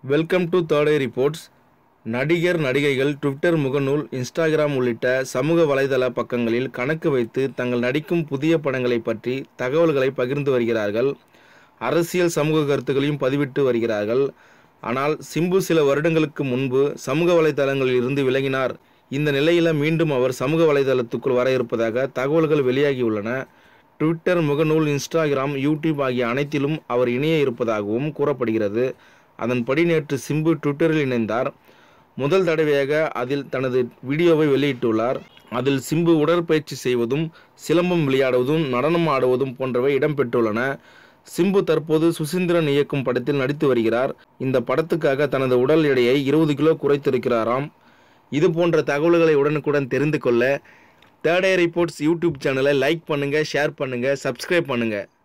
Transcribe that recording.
welcome to third eye reports நடிகர் நடிகைகள் Twitter முகநூல் இன்ஸ்டாகிராம் உள்ளிட்ட சமூக வலைதள பக்கங்களில் கணக்கு வைத்து தங்கள் நடிக்கும் புதிய படங்களை பற்றி தகவல்களை பகிர்ந்து வருகிறார்கள் அரசியல் சமூக கருத்துக்களையும் பதிவிட்டு வருகிறார்கள் ஆனால் சிம்பு சில வருடங்களுக்கு முன்பு சமூக வலைதளங்களில் இருந்து விலகினார் இந்த நிலையில மீண்டும் அவர் சமூக வலைதளத்துக்குள் வர இருப்பதாக தகவல்கள் வெளியாகியுள்ளன ட்விட்டர் முகநூல் இன்ஸ்டாகிராம் யூடியூப் ஆகிய அனைத்திலும் அவர் இணைய இருப்பதாகவும் கூறப்படுகிறது அதன்படி நேற்று சிம்பு ட்விட்டரில் இணைந்தார் முதல் தடவையாக அதில் தனது வீடியோவை வெளியிட்டுள்ளார் அதில் சிம்பு உடற்பயிற்சி செய்வதும் சிலம்பம் விளையாடுவதும் நடனம் ஆடுவதும் போன்றவை இடம்பெற்றுள்ளன சிம்பு தற்போது சுசீந்திரன் இயக்கும் படத்தில் நடித்து வருகிறார் இந்த படத்துக்காக தனது உடல் எடையை இருபது கிலோ குறைத்திருக்கிறாராம் இது போன்ற தகவல்களை உடனுக்குடன் தெரிந்து கொள்ள தேர்ட் ஐ ரிப்போர்ட்ஸ் யூடியூப் சேனலை லைக் பண்ணுங்கள் ஷேர் பண்ணுங்கள் சப்ஸ்கிரைப் பண்ணுங்கள்